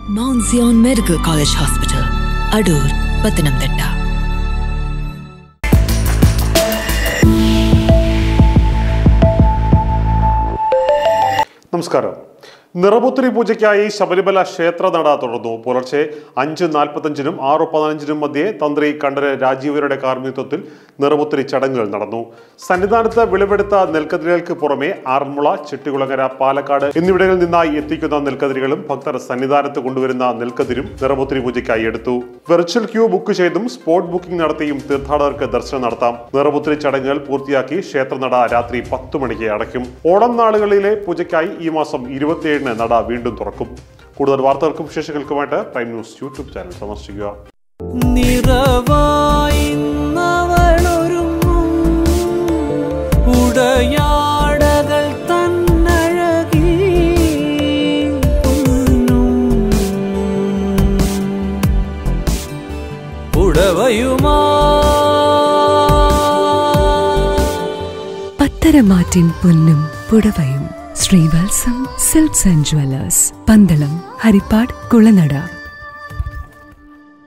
mount Zion medical college hospital Adoor Pathanamthitta നമസ്കാരം നിറപുത്തിരി പൂജയ്ക്കായി ശബരിമല ക്ഷേത്രനട തുറന്നു പുലർച്ചെ അഞ്ച് നാൽപ്പത്തഞ്ചിനും ആറ് പതിനഞ്ചിനും മധ്യേ തന്ത്രി കണ്ഠര് രാജീവരുടെ കാർമ്മികത്വത്തിൽ നിറപുത്തിരി ചടങ്ങുകൾ നടന്നു സന്നിധാനത്ത് വിളവെടുത്ത നെൽക്കതിരുകൾക്ക് പുറമെ ആറന്മുള ചെട്ടികുളങ്ങര പാലക്കാട് എന്നിവിടങ്ങളിൽ നിന്നായി എത്തിക്കുന്ന നെൽക്കതിരുകളും ഭക്തർ സന്നിധാനത്ത് കൊണ്ടുവരുന്ന നെൽക്കതിരും നിറപുത്തിരി പൂജയ്ക്കായി എടുത്തു വെർച്വൽ ക്യൂ ബുക്ക് ചെയ്തും സ്പോട്ട് ബുക്കിംഗ് നടത്തിയും തീർത്ഥാടകർക്ക് ദർശനം നടത്താം നിറപുത്തിരി ചടങ്ങുകൾ പൂർത്തിയാക്കി ക്ഷേത്രനട രാത്രി പത്തു മണിക്ക് അടയ്ക്കും ഓണം നാളുകളിലെ പൂജയ്ക്കായി ഈ മാസം ഇരുപത്തിയേഴിന് നട വീണ്ടും തുറക്കും കൂടുതൽ വാർത്തകൾക്കും വിശേഷങ്ങൾക്കുമായിട്ട് പ്രൈം ന്യൂസ് യൂട്യൂബ് ചാനൽ സന്ദർശിക്കുക നിറവായിന്നവളൊരുങ്ങും ഉടയാടകൾ തന്നഴകി പൊന്നും ഉടവയുമാ പത്തരമാറ്റിൻ പൊന്നും പുടവയും Srivatsam Silks and Jewellers Pandalam Haripad Kulanada